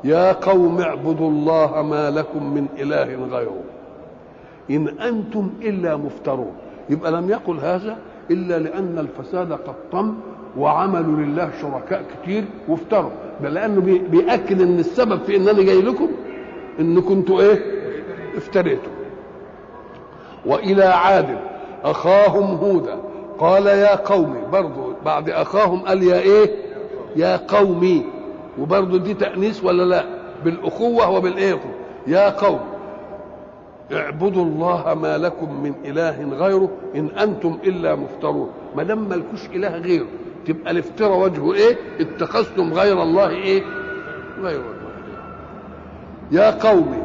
يا قوم اعبدوا الله ما لكم من اله غيره ان انتم الا مفترون يبقى لم يقل هذا الا لان الفساد قد طم وعملوا لله شركاء كتير وافتروا ده لانه بي- بياكد ان السبب في ان انا جاي لكم ان كنتوا ايه افتريتوا والى عاد اخاهم هودا قال يا قومي برضو بعد اخاهم قال يا ايه يا قومي وبرضو دي تانيث ولا لا بالاخوه وبالايه يا قوم اعبدوا الله ما لكم من اله غيره ان انتم الا مفترون ما دام مالكوش اله غيره تبقى الافتراء وجهه ايه اتخذتم غير الله ايه غير الله يا قوم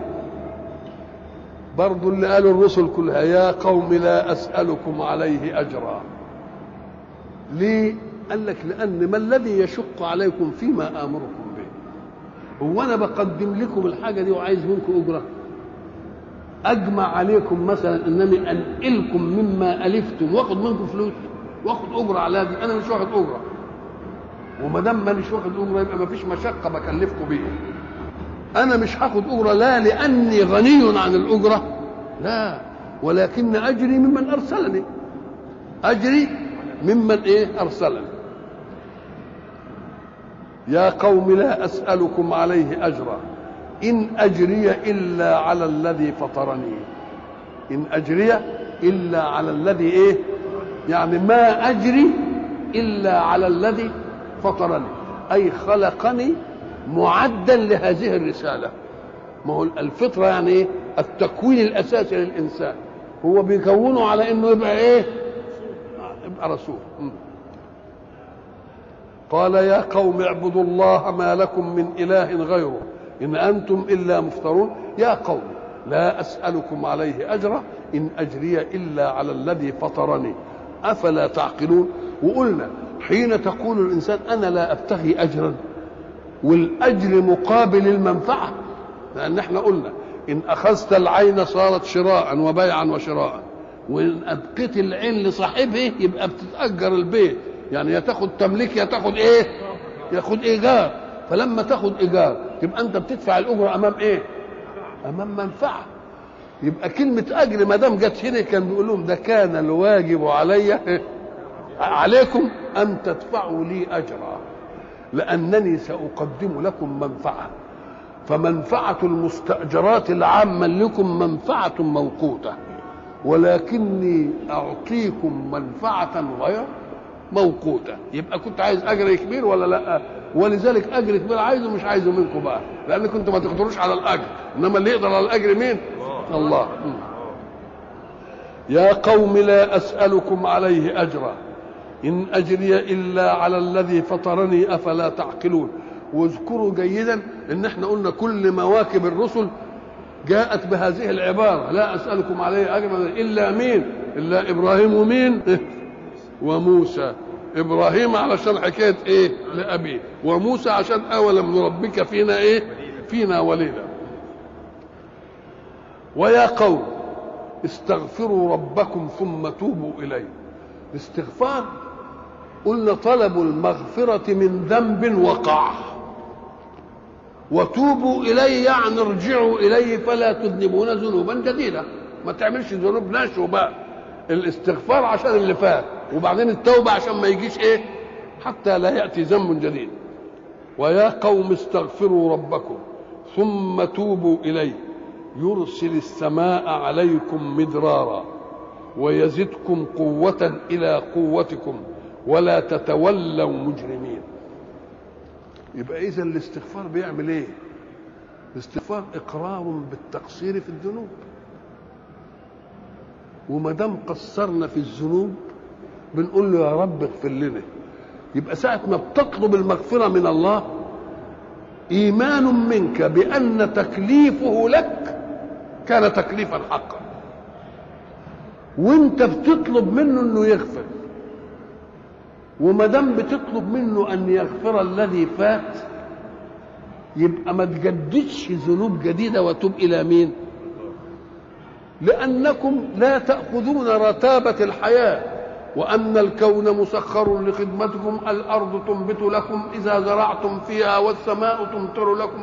برضو اللي قالوا الرسل كلها يا قوم لا اسالكم عليه اجرا ليه قال لك لان ما الذي يشق عليكم فيما امركم به هو انا بقدم لكم الحاجه دي وعايز منكم اجره اجمع عليكم مثلا انني انقلكم مما الفتم واخد منكم فلوس واخد اجره على دي انا مش واخد اجره وما دام مانيش واخد اجره يبقى ما فيش مشقه بكلفكم بيها انا مش هاخد اجره لا لاني غني عن الاجره لا ولكن اجري ممن ارسلني اجري ممن ايه ارسلني يا قوم لا اسالكم عليه اجرا ان اجري الا على الذي فطرني ان اجري الا على الذي ايه يعني ما اجري الا على الذي فطرني اي خلقني معدا لهذه الرساله ما هو الفطره يعني ايه التكوين الاساسي للانسان هو بيكونه على انه يبقى ايه يبقى رسول م. قال يا قوم اعبدوا الله ما لكم من اله غيره ان انتم الا مفترون يا قوم لا اسالكم عليه اجرا ان اجري الا على الذي فطرني افلا تعقلون وقلنا حين تقول الانسان انا لا ابتغي اجرا والاجر مقابل المنفعه لان احنا قلنا ان اخذت العين صارت شراء وبيعا وشراء وان ابقيت العين لصاحبه يبقى بتتاجر البيت يعني يا تاخد تمليك يا تاخد ايه ياخد ايجار فلما تاخد ايجار تبقى انت بتدفع الاجره امام ايه امام منفعه يبقى كلمه اجر ما دام جت هنا كان بيقول لهم ده كان الواجب علي عليكم ان تدفعوا لي اجرا لانني ساقدم لكم منفعه فمنفعه المستاجرات العامه لكم منفعه موقوته ولكني اعطيكم منفعه غير موقوته يبقى كنت عايز اجر كبير ولا لا ولذلك اجر كبير عايزه مش عايزه منكم بقى لان كنتوا ما تقدروش على الاجر انما اللي يقدر على الاجر مين الله م. يا قوم لا اسالكم عليه اجرا ان اجري الا على الذي فطرني افلا تعقلون واذكروا جيدا ان احنا قلنا كل مواكب الرسل جاءت بهذه العباره لا اسالكم عليه اجرا الا مين الا ابراهيم ومين وموسى ابراهيم علشان حكايه ايه لابيه وموسى عشان اولم نربك فينا ايه فينا وليدا ويا قوم استغفروا ربكم ثم توبوا اليه الاستغفار قلنا طلب المغفرة من ذنب وقع وتوبوا إليه يعني ارجعوا إليه فلا تذنبون ذنوبا جديدة ما تعملش ذنوب نشو بقى الاستغفار عشان اللي فات وبعدين التوبة عشان ما يجيش ايه حتى لا يأتي ذنب جديد ويا قوم استغفروا ربكم ثم توبوا إليه يرسل السماء عليكم مدرارا ويزدكم قوة إلى قوتكم ولا تتولوا مجرمين يبقى إذا الاستغفار بيعمل إيه؟ الاستغفار إقرار بالتقصير في الذنوب وما دام قصرنا في الذنوب بنقول له يا رب اغفر لنا يبقى ساعة ما بتطلب المغفرة من الله إيمان منك بأن تكليفه لك كان تكليفا حقا وانت بتطلب منه انه يغفر وما دام بتطلب منه ان يغفر الذي فات يبقى ما تجددش ذنوب جديده وتوب الى مين لانكم لا تاخذون رتابه الحياه وان الكون مسخر لخدمتكم الارض تنبت لكم اذا زرعتم فيها والسماء تمطر لكم